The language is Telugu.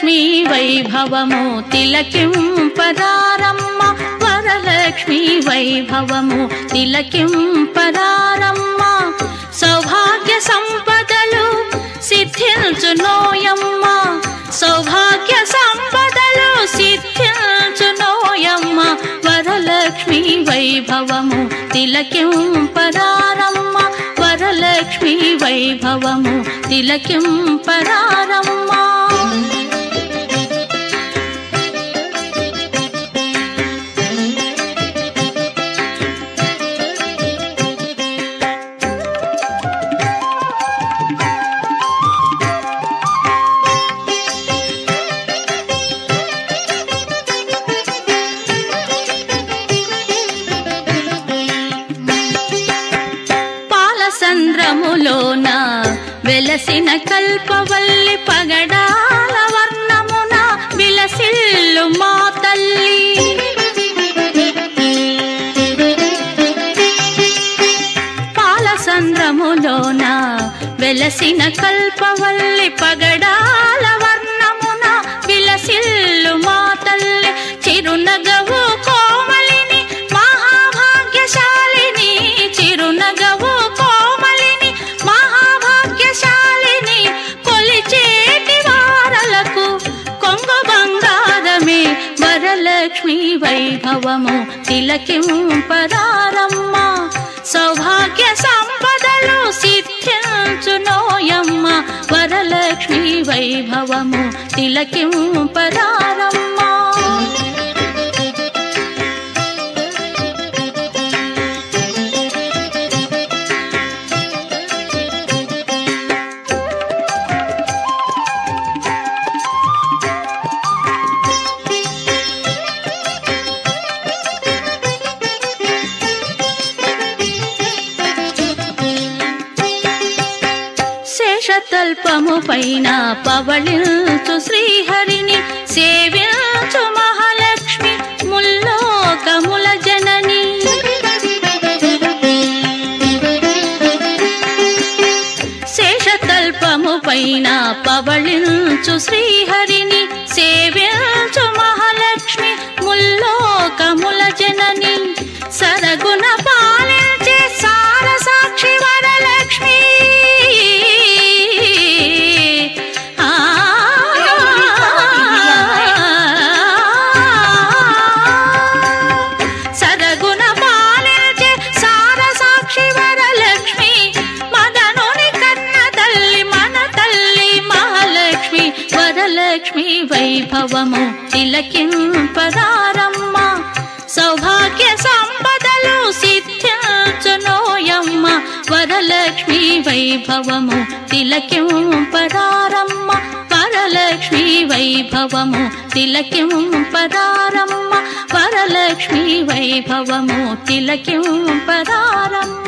వరలక్ష్మీ వైభవము తిలకింపదారమ్మ వరలక్ష్మీ వైభవము తిలకింపదారమ్మ సౌభాగ్య సంపదలు సిద్ధించునోయమ్మ సౌభాగ్య సంపదలు సిద్ధించునోయమ్మ వరలక్ష్మీ వైభవము తిలకింపదారమ్మ వరలక్ష్మీ వైభవము తిలకింపదారమ్మ పాలసంద్రములోన వెలసిన కల్పవల్లి పగడాల వర్ణమున విలసిల్లు మా తల్లి పాలసంద్రములోన వెలసిన కల్పవల్లి పగడాల వర్ణమున విలసిల్లు మా తల్లి చిరునగవు కోమలిని మహాభాగ్యశాలిని చిరునగవు కోమలిని మహాభాగ్యశాలిని కొలిచేటి వారలకు కొంగు బంగారమే వరలక్ష్మి వైభవము తిలకింపదారమ్మ సౌభాగ్య సంపదలు సిద్ధించునోయమ్మ వరలక్ష్మి వైభవము తిలకింపదారమ్మ శేషతల్పము పైన పవళించు శ్రీహరిని సేవించు మహాలక్ష్మి ముల్లోకముల జనని శేషతల్పము పైన పవళించు శ్రీహరిని సేవించు మహాలక్ష్మి ముల్లోకముల జనని సరగుణ పాలించే సార సాక్షి వరలక్ష్మి ఆ సరగుణ పాలించే సార సాక్షి వరలక్ష్మి మదనుని కన్న తల్లి మన తల్లి మహాలక్ష్మి వరలక్ష్మి వైభవము తిలకింపదారమ్మ సౌభాగ్య సంపదలు సిద్ధించునోయమ్మ వరలక్ష్మి వైభవము తిలకింపదారమ్మ వరలక్ష్మి వైభవము తిలకింపదారమ్మ వరలక్ష్మి వైభవము తిలకింపదారమ్మ